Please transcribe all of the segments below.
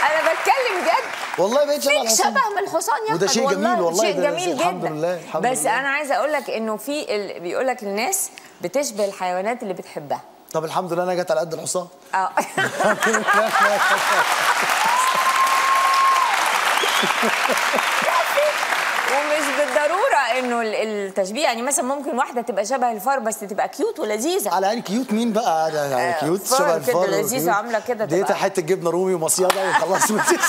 انا بتكلم جد والله بقيت شبه فيك الحصان شبه من الحصان يا وده أحمد، شيء جميل والله، شيء ده جميل شيء- جدا الحمد لله، الحمد بس لله. انا عايزه اقول لك انه في ال... بيقول لك الناس بتشبه الحيوانات اللي بتحبها طب الحمد لله انا جت على قد الحصان اه ومش بالضروره انه ال- التشبيه يعني مثلا ممكن واحده تبقى شبه الفار بس تبقى كيوت ولذيذه على عيني كيوت مين بقى ده- آه، كيوت فار شبه كده الفار لذيذة وكيوت. عاملة كده ديتها تبقى- حته جبنه رومي ومصيده وخلاص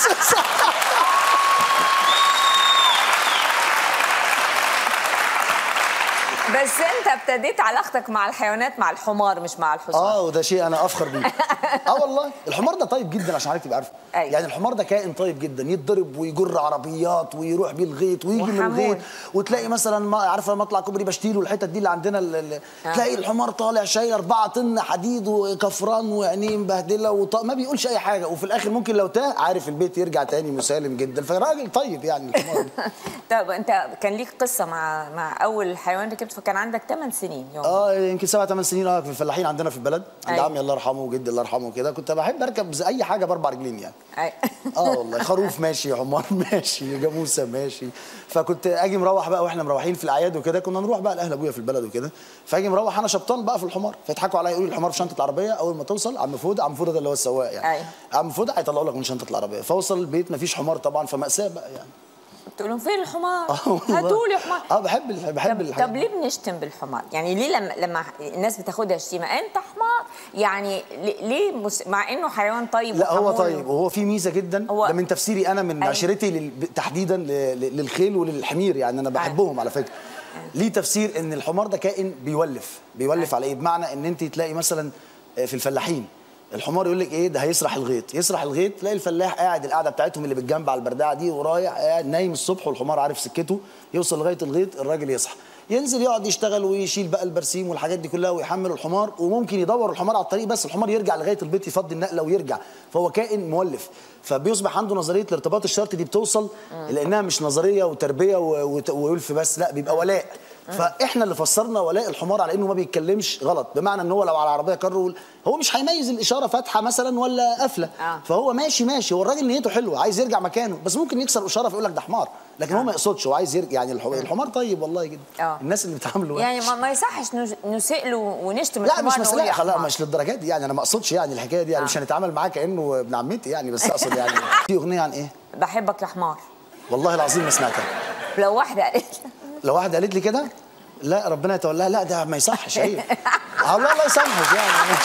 بس انت ابتديت علاقتك مع الحيوانات مع الحمار مش مع الحصان اه وده شيء انا افخر بيه اه والله الحمار ده طيب جدا عشان حضرتك تبقى عارفه أيوة. يعني الحمار ده كائن طيب جدا يتضرب ويجر عربيات ويروح بيه الغيط ويجي من وحمول. الغيط وتلاقي مثلا ما عارفه مطلع كوبري بشتيل والحتت دي اللي عندنا ال- ال- آه. تلاقي الحمار طالع شايل 4 طن حديد وكفران وعينيه مبهدله وط... ما بيقولش اي حاجه وفي الاخر ممكن لو تاه عارف البيت يرجع تاني مسالم جدا فراجل طيب يعني الحمار ده. طب انت كان ليك قصه مع مع اول حيوان ركبته فكان عندك 8 سنين يوم اه يمكن سبع ثمان سنين اه في الفلاحين عندنا في البلد عند أيوة. عمي الله يرحمه وجدي الله يرحمه وكده كنت بحب اركب زي اي حاجه باربع رجلين يعني أي. اه والله خروف ماشي حمار ماشي جاموسه ماشي فكنت اجي مروح بقى واحنا مروحين في الاعياد وكده كنا نروح بقى لاهل ابويا في البلد وكده فاجي مروح انا شبطان بقى في الحمار فيضحكوا عليا يقولوا الحمار في شنطه العربيه اول ما توصل عم فوده عم فوده ده اللي هو السواق يعني أيوة. عم فوده هيطلعوا لك من شنطه العربيه فوصل البيت مفيش حمار طبعا فمأساة بقى يعني تقول لهم فين الحمار؟ اه والله. هاتوا لي حمار اه بحب ال- بحب طب, الحاجات طب ليه بنشتم بالحمار؟ يعني ليه لما لما الناس بتاخدها شتيمه انت حمار؟ يعني ليه- ليه مس... مع انه حيوان طيب لا هو وحمول طيب وهو في ميزه جدا هو- ده من تفسيري انا من أيوة. عشرتي لل... تحديدا ل... ل- للخيل وللحمير يعني انا بحبهم على فكره ليه تفسير ان الحمار ده كائن بيولف بيولف على ايه بمعنى ان انت تلاقي مثلا في الفلاحين الحمار يقول لك ايه ده هيسرح الغيط يسرح الغيط تلاقي الفلاح قاعد القعده بتاعتهم اللي بالجنب على البردعه دي ورايح قاعد نايم الصبح والحمار عارف سكته يوصل لغايه الغيط الراجل يصحى ينزل يقعد يشتغل ويشيل بقى البرسيم والحاجات دي كلها ويحمل الحمار وممكن يدور الحمار على الطريق بس الحمار يرجع لغايه البيت يفضي النقله ويرجع فهو كائن مولف فبيصبح عنده نظريه الارتباط الشرطي دي بتوصل لانها مش نظريه وتربيه و- وت- ويلف بس لا بيبقى ولاء فاحنا اللي فسرنا ولاء الحمار على انه ما بيتكلمش غلط بمعنى ان هو لو على العربيه كر هو مش هيميز الاشاره فاتحه مثلا ولا قافله آه. فهو ماشي ماشي هو الراجل نيته حلوه عايز يرجع مكانه بس ممكن يكسر اشاره فيقول لك ده حمار لكن هو ما يقصدش هو عايز يرجع يعني الح- الحمار طيب والله جدا آه. الناس اللي بيتعاملوا يعني ما, ما يصحش نس- نسيء له ونشتم لا الحمار مش نقول مسألة يا لا حمار. مش للدرجات دي يعني انا ما اقصدش يعني الحكايه دي يعني آه. مش هنتعامل معاه كانه ابن عمتي يعني بس اقصد يعني في اغنيه عن ايه؟ بحبك يا حمار والله العظيم ما سمعتها لو واحده قالت لو واحده قالت لي كده لا ربنا يتولاها لا ده ما يصحش عيب الله الله يسامحك يعني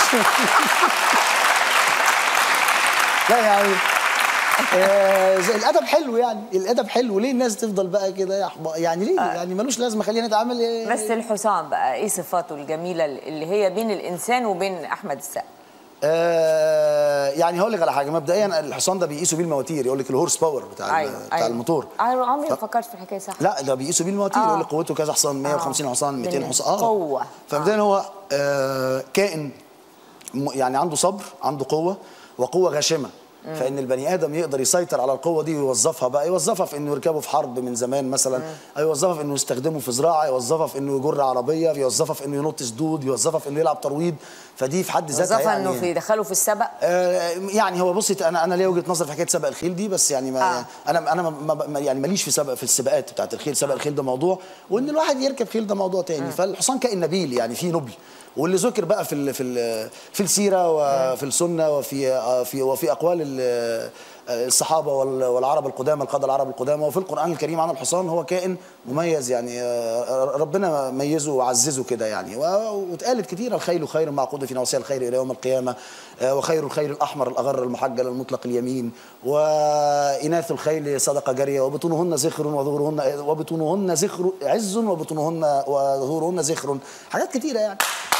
لا يعني آه زي الادب حلو يعني الادب حلو ليه الناس تفضل بقى كده يا حمار يعني ليه يعني ملوش لازمه خلينا نتعامل إيه؟ بس الحسام بقى ايه صفاته الجميله اللي هي بين الانسان وبين احمد السقا آه يعني هقول لك على حاجه مبدئيا الحصان ده بيقيسوا بيه المواتير يقول لك الهورس باور بتاع ايوه بتاع أيوة. الموتور ايوه عمري ما ف- فكرت في الحكايه صح لا ده بيقيسوا بيه المواتير آه. يقول لك قوته كذا حصان 150 حصان 200 بال- حصان اه قوة. فمبدئيا هو آه كائن م- يعني عنده صبر عنده قوه وقوه غاشمه فان البني ادم يقدر يسيطر على القوه دي ويوظفها بقى يوظفها في انه يركبه في حرب من زمان مثلا أو يوظفها في انه يستخدمه في زراعه يوظفها في انه يجر عربيه يوظفها في انه ينط سدود يوظفها في انه يلعب ترويض فدي في حد ذاتها وظفها يعني انه في يدخله في السبق آه، يعني هو بصي انا انا ليا وجهه نظر في حكايه سبق الخيل دي بس يعني ما آه. انا انا ما ما يعني ماليش في سبق في السباقات بتاعت الخيل سبق الخيل ده موضوع وان الواحد يركب خيل ده موضوع تاني فالحصان كائن نبيل يعني فيه نبل واللي ذكر بقى في ال في ال في السيره وفي السنه وفي آه، في وفي اقوال ال- آه، الصحابه وال- والعرب القدامى القاده العرب القدامى وفي القران الكريم عن الحصان هو كائن مميز يعني آه، ربنا ميزه وعززه كده يعني و- واتقالت كتير الخيل خير معقود في نواصي الخير الى يوم القيامه آه، وخير الخيل الاحمر الاغر المحجل المطلق اليمين واناث الخيل صدقه جاريه وبطونهن زخر وظهورهن وبطونهن زخر عز وبطونهن وظهورهن زخر حاجات كتيره يعني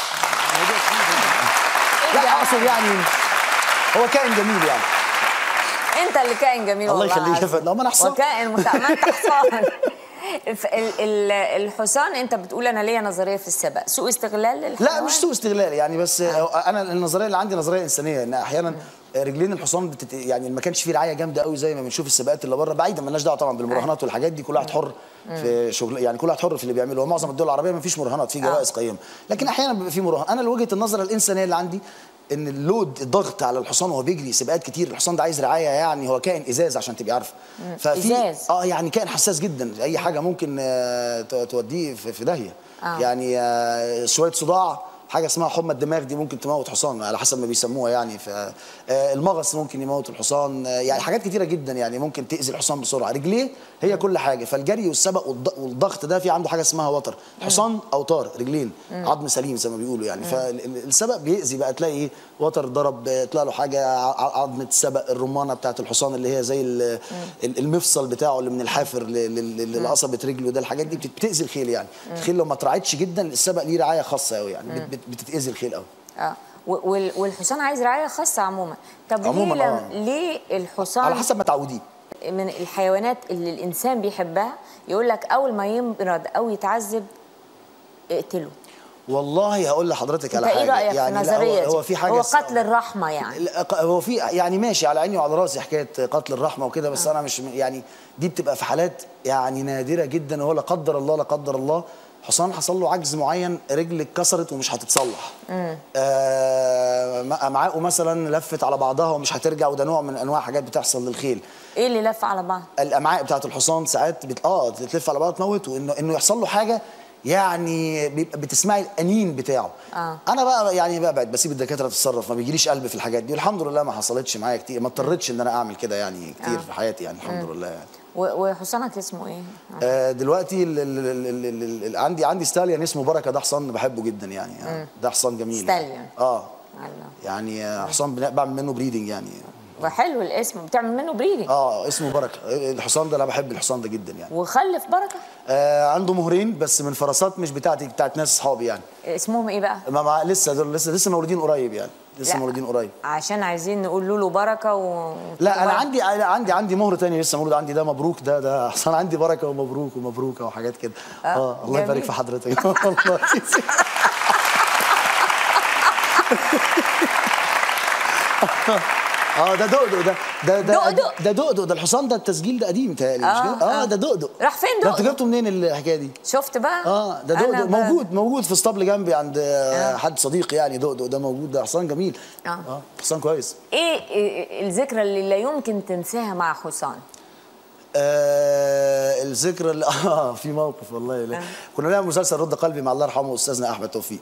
لا اقصد يعني هو كائن جميل يعني انت اللي كائن جميل الله والله يخليك يا العظيم. فندم. لا، ما أنا حصان. وكائن متع... ما انت حصان ف- ال- ال- الحصان انت بتقول انا ليا نظريه في السبق سوء استغلال للحيوان لا مش سوء استغلال يعني بس انا النظريه اللي عندي نظريه انسانيه ان احيانا رجلين الحصان بتت... يعني ما كانش فيه رعايه جامده قوي زي ما بنشوف السباقات اللي بره بعيدا مالناش دعوه طبعا بالمراهنات والحاجات دي كل واحد حر في شغل يعني كل واحد حر في اللي بيعمله ومعظم الدول العربيه ما فيش مراهنات في جوائز قيم لكن احيانا بيبقى في مراهنه انا وجهه النظر الانسانيه اللي عندي ان اللود الضغط على الحصان وهو بيجري سباقات كتير الحصان ده عايز رعايه يعني هو كائن ازاز عشان تبقي عارفه ففي إزاز. اه يعني كائن حساس جدا اي حاجه ممكن آه، ت- توديه في في داهيه آه. يعني آه، شويه صداع حاجه اسمها حمى الدماغ دي ممكن تموت حصان على حسب ما بيسموها يعني ف آه، المغص ممكن يموت الحصان آه، يعني حاجات كتيره جدا يعني ممكن تاذي الحصان بسرعه رجليه هي كل حاجه فالجري والسبق والض- والضغط ده في عنده حاجه اسمها وتر حصان اوتار رجلين عظم سليم زي ما بيقولوا يعني فالسبق بيأذي بقى تلاقي ايه وتر ضرب آه، طلع له حاجه ع- عظمه السبق الرمانه بتاعت الحصان اللي هي زي ال- ال- المفصل بتاعه اللي من الحافر ل- ل- ل- لقصبه رجله ده الحاجات دي بت- بتأذي الخيل يعني الخيل لو ما اترعتش جدا السبق ليه رعايه خاصه قوي يعني بت- بت- بتتأذي الخيل قوي اه و- وال- والحصان عايز رعايه خاصه عموما طب عموماً، ليه لم... آه. ليه الحصان على حسب ما تعوديه من الحيوانات اللي الانسان بيحبها يقول لك اول ما يمرض او يتعذب اقتله والله هقول لحضرتك انت على ايه حاجه رايك في يعني لا، النظريه هو, دي هو في حاجه هو س- قتل الرحمه يعني لا، ق- هو في يعني ماشي على عيني وعلى راسي حكايه قتل الرحمه وكده بس انا مش يعني دي بتبقى في حالات يعني نادره جدا وهو لا قدر الله لا قدر الله حصان حصل له عجز معين رجل اتكسرت ومش هتتصلح آه م- امعائه مثلا لفت على بعضها ومش هترجع وده نوع من انواع حاجات بتحصل للخيل ايه اللي لف على بعض الامعاء بتاعت الحصان ساعات بت... اه تلف على بعض تموته انه انه يحصل له حاجه يعني بيبقى بتسمعي الانين بتاعه آه. انا بقى يعني ببعد بسيب الدكاتره تتصرف ما بيجيليش قلب في الحاجات دي والحمد لله ما حصلتش معايا كتير ما اضطريتش ان انا اعمل كده يعني كتير آه. في حياتي يعني الحمد لله يعني و- وحصانك اسمه ايه آه دلوقتي ال ال ال ال ال ال عندي عندي ستاليون اسمه بركه ده حصان بحبه جدا يعني آه. ده حصان جميل يعني. ستاليون. اه الله يعني آه، حصان بن- بعمل منه بريدنج يعني وحلو الاسم بتعمل منه بريدنج اه اسمه بركه الحصان ده انا بحب الحصان ده جدا يعني وخلف بركه آه عنده مهرين بس من فرسات مش بتاعتي بتاعت ناس اصحابي يعني اسمهم ايه بقى ما مع لسه دول لسه لسه مولودين قريب يعني لسه لا. مولودين قريب عشان عايزين نقول له بركه و لا انا عندي لا، عندي عندي مهر تاني لسه مولود عندي ده مبروك ده ده اصلا عندي بركه ومبروك ومبروكه وحاجات كده اه الله جميل. يبارك في حضرتك والله اه ده دقدق ده ده ده دقدق؟ ده دقدق ده الحصان ده التسجيل ده قديم متهيألي مش آه، كده؟ اه آه. ده دقدق راح فين ده انتوا دقدق؟ جبتوا منين الحكايه دي؟ شفت بقى اه ده أنا دقدق ب- موجود موجود في اسطبل جنبي عند آه. حد صديق يعني دقدق ده موجود ده حصان جميل آه. اه حصان كويس ايه إيه الذكرى اللي لا يمكن تنساها مع حسام آه الذكرى اللي اه في موقف والله لا. آه. كنا بنعمل مسلسل رد قلبي مع الله يرحمه استاذنا احمد توفيق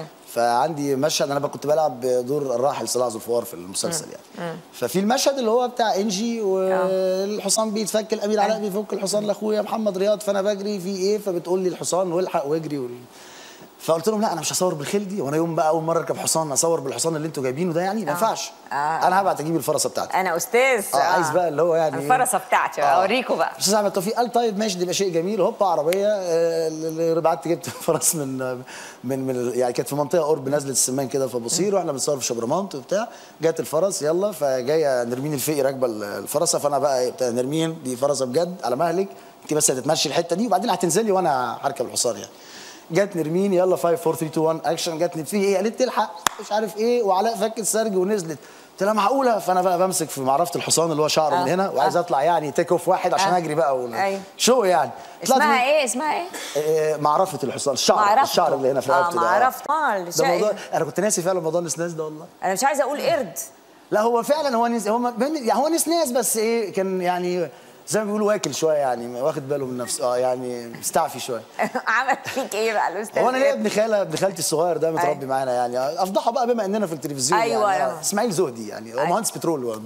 فعندي مشهد انا بقى كنت بلعب دور الراحل صلاح ذو الفوار في المسلسل يعني ففي المشهد اللي هو بتاع انجي والحصان بيتفك الامير علاء بيفك الحصان لاخويا محمد رياض فانا بجري في ايه فبتقول لي الحصان والحق واجري وال... فقلت لهم لا انا مش هصور بالخيل دي وانا يوم بقى اول مره اركب حصان اصور بالحصان اللي انتوا جايبينه ده يعني ما ينفعش آه. انا هبعت اجيب الفرسه بتاعتي انا استاذ اه عايز بقى اللي هو يعني إيه؟ الفرسه بتاعتي آه. اوريكم بقى استاذ احمد توفيق قال طيب ماشي ده يبقى شيء جميل هوب عربيه آه، اللي بعت جبت فرس من من من يعني كانت في منطقه قرب نزله السمان كده في بصير واحنا بنصور في شبرمنت وبتاع جت الفرس يلا فجايه نرمين الفقي راكبه الفرسه فانا بقى إيه، بتاع نرمين دي فرسه بجد على مهلك انت بس هتتمشي الحته دي وبعدين هتنزلي وانا هركب الحصان يعني جت نرمين يلا 5 4 3 2 1 اكشن جت في ايه قالت تلحق مش عارف ايه وعلاء فك السرج ونزلت قلت لها معقوله فانا بقى بمسك في معرفه الحصان اللي هو شعره آه. من هنا وعايز آه. اطلع يعني تيك اوف واحد عشان آه. اجري بقى ولا أيوة. شو يعني طلعت اسمها من- ايه اسمها ايه آه، معرفه الحصان الشعر معرفته. الشعر اللي هنا في آه، رقبته ده معرفته. آه، ده الشعر. موضوع انا كنت ناسي فعلا موضوع النسناس ده والله انا مش عايزه اقول قرد لا هو فعلا هو نس... هو ما- يعني هو نسناس بس ايه كان يعني زي ما بيقولوا واكل شويه يعني واخد باله من نفسه اه يعني مستعفي شويه عمل فيك ايه بقى الاستاذ هو انا ليا قرد؟ ابن خاله ابن خالتي الصغير ده متربي أيوة. معانا يعني افضحه بقى بما اننا في التلفزيون أيوة، يعني أيوة. آه، اسماعيل زهدي يعني هو أيوة. مهندس بترول هو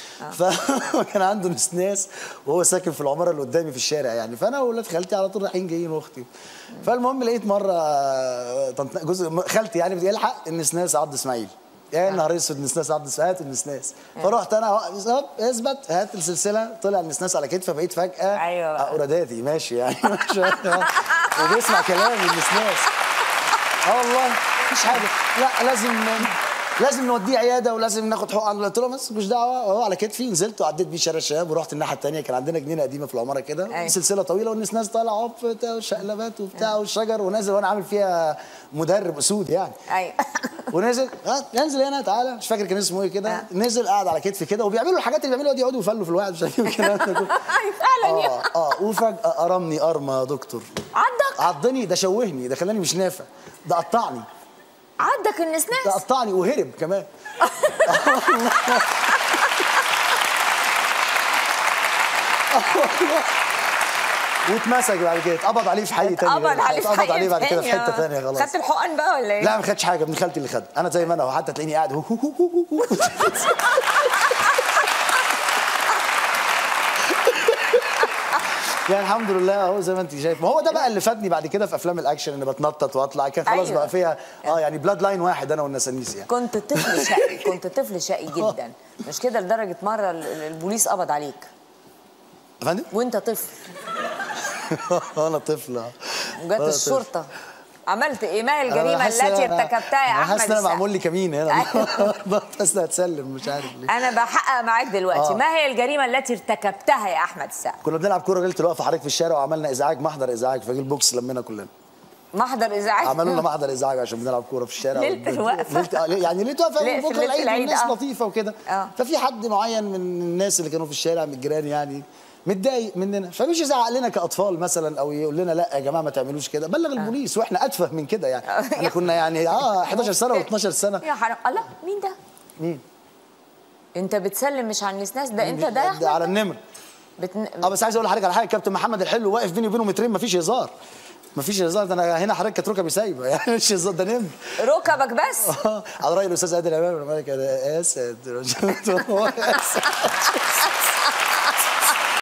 فكان عنده نسناس وهو ساكن في العماره اللي قدامي في الشارع يعني فانا واولاد خالتي على طول رايحين جايين واختي فالمهم لقيت مره آه، طنط- جزء خالتي يعني بتلحق النسناس عض اسماعيل يا نهار اسود النسناس عض اسماعيل هات النسناس فرحت انا هوب، اثبت هات السلسله طلع النسناس على كتفه بقيت فجاه أيوة. آه، اوراداتي ماشي يعني ماشي وبيسمع كلامي النسناس اه والله مفيش حاجه لا لازم لازم نوديه عياده ولازم ناخد حقوق عنده قلت له بس مش دعوه هو على كتفي نزلت وعديت بيه شارع الشباب ورحت الناحيه الثانيه كان عندنا جنينه قديمه في العماره كده أيوة. سلسله طويله والناس ناس طالعه هوب بتاع وشقلبات وبتاع والشجر ونازل وانا عامل فيها مدرب اسود يعني ايوه ونزل ها انزل هنا تعالى مش فاكر كان اسمه ايه كده آه. نزل قاعد على كتفي كده وبيعملوا الحاجات اللي بيعملوها دي يقعدوا يفلوا في الواحد مش عارف ايه والكلام ده كله. فعلا يا اه اه وفجاه قرمني قرمه يا دكتور عضك عضني ده شوهني ده خلاني مش نافع ده قطعني عدك النسناس ده قطعني وهرب كمان واتمسك بعد كده اتقبض عليه في حي تاني اتقبض غير- عليه في اتقبض حي عليه بعد كده في تاني، حته آه. ثانيه خلاص خدت الحقن بقى ولا ايه؟ لا ما خدش حاجه ابن خالتي اللي خد انا زي ما انا وحتى تلاقيني قاعد هو هو هو هو هو. يعني الحمد لله اهو زي ما انت شايف ما هو ده بقى اللي فادني بعد كده في افلام الاكشن اني بتنطط واطلع كان خلاص أيوة. بقى فيها اه يعني بلاد لاين واحد انا والنسانيس يعني كنت طفل شقي كنت طفل شقي جدا مش كده لدرجه مره ال- ال- البوليس قبض عليك يا فندم وانت طفل انا طفل آه. وجت أنا طفل. الشرطه عملت ايه ما هي أنا الجريمه بحس إن التي أنا- ارتكبتها يا أنا احمد حاسس ان انا السقا؟ معمول لي كمين هنا أيوة. بحس اني هتسلم مش عارف ليه انا بحقق معاك دلوقتي آه. ما هي الجريمه التي ارتكبتها يا احمد السقا كنا بنلعب كوره ليله الوقفه حضرتك في الشارع وعملنا ازعاج محضر ازعاج فجي البوكس لمينا كلنا محضر ازعاج عملوا لنا محضر ازعاج عشان بنلعب كوره في الشارع ليلة الوقفة. ليلة- آه، يعني ليله وقفه ليلة- بكره ليلة العيد العيد، والناس آه. لطيفه وكده آه. ففي حد معين من الناس اللي كانوا في الشارع من الجيران يعني متضايق مننا فمش يزعق لنا كاطفال مثلا او يقول لنا لا يا جماعه ما تعملوش كده بلغ البوليس واحنا اتفه من كده يعني احنا كنا يعني اه 11 سنه و12 سنه يا حرام الله مين ده؟ مين؟ انت بتسلم مش على النسناس ده انت ده يا ده على احمد النمر بتن... اه بس عايز اقول لحضرتك على حاجه كابتن محمد الحلو واقف بيني وبينه مترين مفيش هزار مفيش هزار ده انا هنا حضرتك كانت ركبي سايبه يعني مش هزار ده نمر ركبك بس على راي الاستاذ عادل امام لما قال لك يا اسد